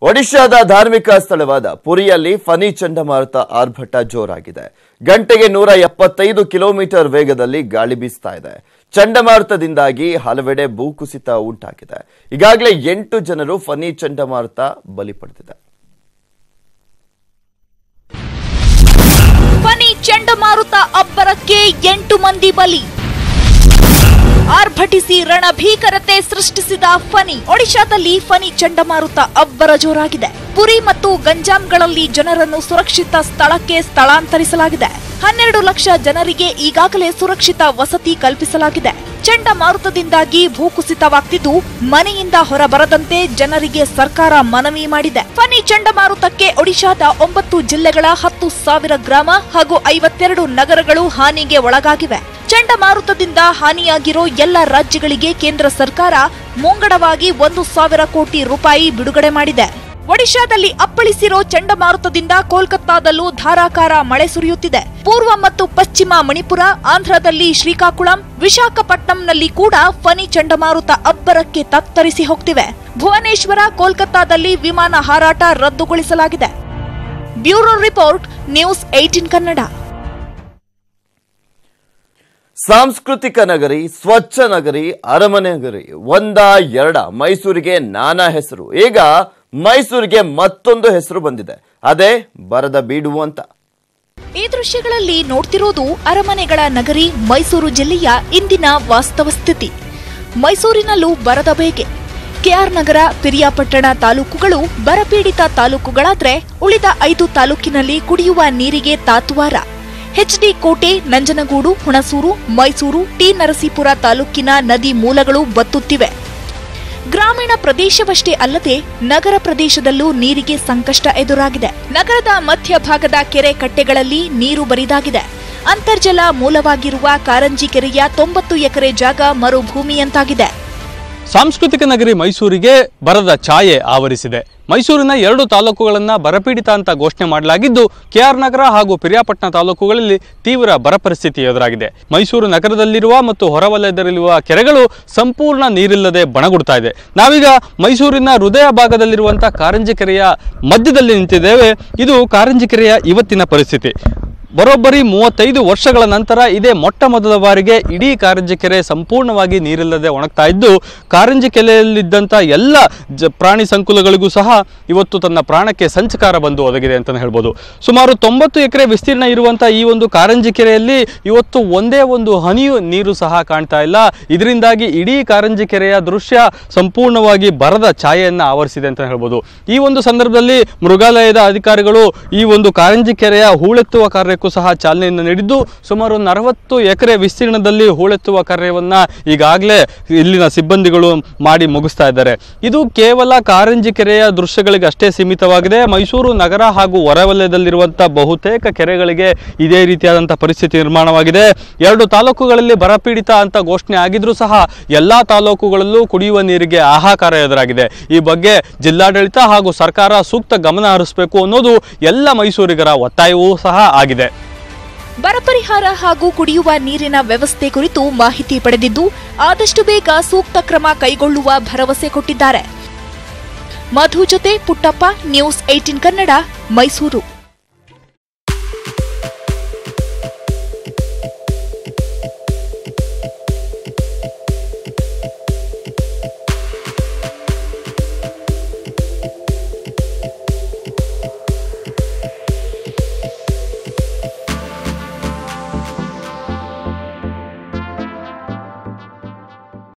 ಒಡಿಶಾದ ಧಾರ್ಮಿಕ ಸ್ಥಳವಾದ ಪುರಿಯಲ್ಲಿ ಫನಿ ಚಂಡಮಾರುತ ಆರ್ಭಟ ಜೋರಾಗಿದೆ ಗಂಟೆಗೆ ನೂರ ಎಪ್ಪತ್ತೈದು ಕಿಲೋಮೀಟರ್ ವೇಗದಲ್ಲಿ ಗಾಳಿ ಬೀಸ್ತಾ ಇದೆ ಚಂಡಮಾರುತದಿಂದಾಗಿ ಹಲವೆಡೆ ಭೂಕುಸಿತ ಉಂಟಾಗಿದೆ ಈಗಾಗಲೇ ಎಂಟು ಜನರು ಫನಿ ಚಂಡಮಾರುತ ಬಲಿ ಪಡೆದಿದೆ ಫನಿ ಚಂಡಮಾರುತ ಅಬ್ಬರಕ್ಕೆ ಎಂಟು ಮಂದಿ ಬಲಿ ಆರ್ಭಟಿಸಿ ರಣಭೀಕರತೆ ಸೃಷ್ಟಿಸಿದ ಫನಿ ಒಡಿಶಾದಲ್ಲಿ ಫನಿ ಚಂಡಮಾರುತ ಅಬ್ಬರ ಜೋರಾಗಿದೆ ಪುರಿ ಮತ್ತು ಗಂಜಾಂಗಳಲ್ಲಿ ಜನರನ್ನು ಸುರಕ್ಷಿತ ಸ್ಥಳಕ್ಕೆ ಸ್ಥಳಾಂತರಿಸಲಾಗಿದೆ ಹನ್ನೆರಡು ಲಕ್ಷ ಜನರಿಗೆ ಈಗಾಗಲೇ ಸುರಕ್ಷಿತ ವಸತಿ ಕಲ್ಪಿಸಲಾಗಿದೆ ಚಂಡಮಾರುತದಿಂದಾಗಿ ಭೂಕುಸಿತವಾಗ್ತಿದ್ದು ಮನೆಯಿಂದ ಹೊರಬರದಂತೆ ಜನರಿಗೆ ಸರ್ಕಾರ ಮನವಿ ಮಾಡಿದೆ ಫನಿ ಚಂಡಮಾರುತಕ್ಕೆ ಒಡಿಶಾದ ಒಂಬತ್ತು ಜಿಲ್ಲೆಗಳ ಹತ್ತು ಸಾವಿರ ಗ್ರಾಮ ಹಾಗೂ ಐವತ್ತೆರಡು ನಗರಗಳು ಹಾನಿಗೆ ಒಳಗಾಗಿವೆ ಚಂಡಮಾರುತದಿಂದ ಹಾನಿಯಾಗಿರೋ ಎಲ್ಲ ರಾಜ್ಯಗಳಿಗೆ ಕೇಂದ್ರ ಸರ್ಕಾರ ಮುಂಗಡವಾಗಿ ಒಂದು ಸಾವಿರ ಕೋಟಿ ರೂಪಾಯಿ ಬಿಡುಗಡೆ ಮಾಡಿದೆ ಒಡಿಶಾದಲ್ಲಿ ಅಪ್ಪಳಿಸಿರೋ ಚಂಡಮಾರುತದಿಂದ ಕೋಲ್ಕತ್ತಾದಲ್ಲೂ ಧಾರಾಕಾರ ಮಳೆ ಸುರಿಯುತ್ತಿದೆ ಪೂರ್ವ ಮತ್ತು ಪಶ್ಚಿಮ ಮಣಿಪುರ ಆಂಧ್ರದಲ್ಲಿ ಶ್ರೀಕಾಕುಳಂ ವಿಶಾಖಪಟ್ಟಣಂನಲ್ಲಿ ಕೂಡ ಫನಿ ಚಂಡಮಾರುತ ಅಬ್ಬರಕ್ಕೆ ತತ್ತರಿಸಿ ಹೋಗ್ತಿವೆ ಭುವನೇಶ್ವರ ಕೋಲ್ಕತ್ತಾದಲ್ಲಿ ವಿಮಾನ ಹಾರಾಟ ರದ್ದುಗೊಳಿಸಲಾಗಿದೆ bureau report news eighteen Kannada ಸಾಂಸ್ಕೃತಿಕ ನಗರಿ ಸ್ವಚ್ಛ ನಗರಿ ಅರಮನೆ ನಗರಿ ಒಂದ ಎರಡ ಮೈಸೂರಿಗೆ ನಾನಾ ಹೆಸರು ಈಗ ಮೈಸೂರಿಗೆ ಮತ್ತೊಂದು ಹೆಸರು ಬಂದಿದೆ ಅದೇ ಬರದ ಬೀಡು ಅಂತ ಈ ದೃಶ್ಯಗಳಲ್ಲಿ ನೋಡ್ತಿರೋದು ಅರಮನೆಗಳ ನಗರಿ ಮೈಸೂರು ಜಿಲ್ಲೆಯ ಇಂದಿನ ವಾಸ್ತವ ಸ್ಥಿತಿ ಮೈಸೂರಿನಲ್ಲೂ ಬರದ ಬೇಗೆ ಕೆಆರ್ ನಗರ ಪಿರಿಯಾಪಟ್ಟಣ ತಾಲೂಕುಗಳು ಬರಪೀಡಿತ ತಾಲೂಕುಗಳಾದ್ರೆ ಉಳಿದ ಐದು ತಾಲೂಕಿನಲ್ಲಿ ಕುಡಿಯುವ ನೀರಿಗೆ ತಾತ್ವಾರ ಎಚ್ಡಿ ಕೋಟೆ ನಂಜನಗೂಡು ಹುಣಸೂರು ಮೈಸೂರು ಟಿ ನರಸೀಪುರ ತಾಲೂಕಿನ ನದಿ ಮೂಲಗಳು ಬತ್ತುತ್ತಿವೆ ಗ್ರಾಮೀಣ ಪ್ರದೇಶವಷ್ಟೇ ಅಲ್ಲದೆ ನಗರ ಪ್ರದೇಶದಲ್ಲೂ ನೀರಿಗೆ ಸಂಕಷ್ಟ ಎದುರಾಗಿದೆ ನಗರದ ಮಧ್ಯಭಾಗದ ಕೆರೆ ಕಟ್ಟೆಗಳಲ್ಲಿ ನೀರು ಬರಿದಾಗಿದೆ ಅಂತರ್ಜಲ ಮೂಲವಾಗಿರುವ ಕಾರಂಜಿ ಕೆರೆಯ ತೊಂಬತ್ತು ಎಕರೆ ಜಾಗ ಮರುಭೂಮಿಯಂತಾಗಿದೆ ಸಾಂಸ್ಕೃತಿಕ ನಗರಿ ಮೈಸೂರಿಗೆ ಬರದ ಛಾಯೆ ಆವರಿಸಿದೆ ಮೈಸೂರಿನ ಎರಡು ತಾಲೂಕುಗಳನ್ನು ಬರಪೀಡಿತ ಅಂತ ಘೋಷಣೆ ಮಾಡಲಾಗಿದ್ದು ಕೆಆರ್ ನಗರ ಹಾಗೂ ಪಿರಿಯಾಪಟ್ಟಣ ತಾಲೂಕುಗಳಲ್ಲಿ ತೀವ್ರ ಬರ ಪರಿಸ್ಥಿತಿ ಎದುರಾಗಿದೆ ಮೈಸೂರು ನಗರದಲ್ಲಿರುವ ಮತ್ತು ಹೊರವಲಯದಲ್ಲಿರುವ ಕೆರೆಗಳು ಸಂಪೂರ್ಣ ನೀರಿಲ್ಲದೆ ಬಣಗುಡ್ತಾ ಇದೆ ನಾವೀಗ ಮೈಸೂರಿನ ಹೃದಯ ಭಾಗದಲ್ಲಿರುವಂಥ ಕಾರಂಜಿ ಕೆರೆಯ ಮಧ್ಯದಲ್ಲಿ ನಿಂತಿದ್ದೇವೆ ಇದು ಕಾರಂಜಿ ಕೆರೆಯ ಇವತ್ತಿನ ಪರಿಸ್ಥಿತಿ ಬರೋಬ್ಬರಿ ಮೂವತ್ತೈದು ವರ್ಷಗಳ ನಂತರ ಇದೇ ಮೊಟ್ಟ ಮೊದಲ ಬಾರಿಗೆ ಇಡೀ ಕಾರಂಜಿ ಕೆರೆ ಸಂಪೂರ್ಣವಾಗಿ ನೀರಿಲ್ಲದೆ ಒಣಗ್ತಾ ಇದ್ದು ಕಾರಂಜಿ ಕೆರೆಯಲ್ಲಿದ್ದಂಥ ಎಲ್ಲ ಜ ಪ್ರಾಣಿ ಸಂಕುಲಗಳಿಗೂ ಸಹ ಇವತ್ತು ತನ್ನ ಪ್ರಾಣಕ್ಕೆ ಸಂಚಕಾರ ಬಂದು ಒದಗಿದೆ ಅಂತಲೇ ಹೇಳ್ಬೋದು ಸುಮಾರು ತೊಂಬತ್ತು ಎಕರೆ ವಿಸ್ತೀರ್ಣ ಇರುವಂಥ ಈ ಒಂದು ಕಾರಂಜಿ ಕೆರೆಯಲ್ಲಿ ಇವತ್ತು ಒಂದೇ ಒಂದು ಹನಿಯು ನೀರು ಸಹ ಕಾಣ್ತಾ ಇಲ್ಲ ಇದರಿಂದಾಗಿ ಇಡೀ ಕಾರಂಜಿ ಕೆರೆಯ ದೃಶ್ಯ ಸಂಪೂರ್ಣವಾಗಿ ಬರದ ಛಾಯೆಯನ್ನು ಆವರಿಸಿದೆ ಅಂತ ಹೇಳ್ಬೋದು ಈ ಒಂದು ಸಂದರ್ಭದಲ್ಲಿ ಮೃಗಾಲಯದ ಅಧಿಕಾರಿಗಳು ಈ ಒಂದು ಕಾರಂಜಿ ಕೆರೆಯ ಹೂಳೆತ್ತುವ ಕಾರ್ಯಕ್ಕೂ ಸಹ ಚಾಲನೆಯನ್ನು ನೀಡಿದ್ದು ಸುಮಾರು ಒಂದು ಅರವತ್ತು ಎಕರೆ ವಿಸ್ತೀರ್ಣದಲ್ಲಿ ಹೂಳೆತ್ತುವ ಕಾರ್ಯವನ್ನ ಈಗಾಗಲೇ ಇಲ್ಲಿನ ಸಿಬ್ಬಂದಿಗಳು ಮಾಡಿ ಮುಗಿಸ್ತಾ ಇದ್ದಾರೆ ಇದು ಕೇವಲ ಕಾರಂಜಿ ಕೆರೆಯ ದೃಶ್ಯಗಳಿಗೆ ಅಷ್ಟೇ ಸೀಮಿತವಾಗಿದೆ ಮೈಸೂರು ನಗರ ಹಾಗೂ ಹೊರವಲಯದಲ್ಲಿರುವಂಥ ಬಹುತೇಕ ಕೆರೆಗಳಿಗೆ ಇದೇ ರೀತಿಯಾದಂಥ ಪರಿಸ್ಥಿತಿ ನಿರ್ಮಾಣವಾಗಿದೆ ಎರಡು ತಾಲೂಕುಗಳಲ್ಲಿ ಬರಪೀಡಿತ ಅಂತ ಘೋಷಣೆ ಆಗಿದ್ರೂ ಸಹ ಎಲ್ಲಾ ತಾಲೂಕುಗಳಲ್ಲೂ ಕುಡಿಯುವ ನೀರಿಗೆ ಹಾಹಾಕಾರ ಎದುರಾಗಿದೆ ಈ ಬಗ್ಗೆ ಜಿಲ್ಲಾಡಳಿತ ಹಾಗೂ ಸರ್ಕಾರ ಸೂಕ್ತ ಗಮನ ಹರಿಸಬೇಕು ಅನ್ನೋದು ಎಲ್ಲ ಮೈಸೂರಿಗರ ಒತ್ತಾಯವೂ ಸಹ ಆಗಿದೆ ಬರ ಪರಿಹಾರ ಹಾಗೂ ಕುಡಿಯುವ ನೀರಿನ ವ್ಯವಸ್ಥೆ ಕುರಿತು ಮಾಹಿತಿ ಪಡೆದಿದ್ದು ಆದಷ್ಟು ಬೇಗ ಸೂಕ್ತ ಕ್ರಮ ಕೈಗೊಳ್ಳುವ ಭರವಸೆ ಕೊಟ್ಟಿದ್ದಾರೆ ಮಧು ಜೊತೆ ಪುಟ್ಟಪ್ಪ ನ್ಯೂಸ್ ಏಟೀನ್ ಕನ್ನಡ ಮೈಸೂರು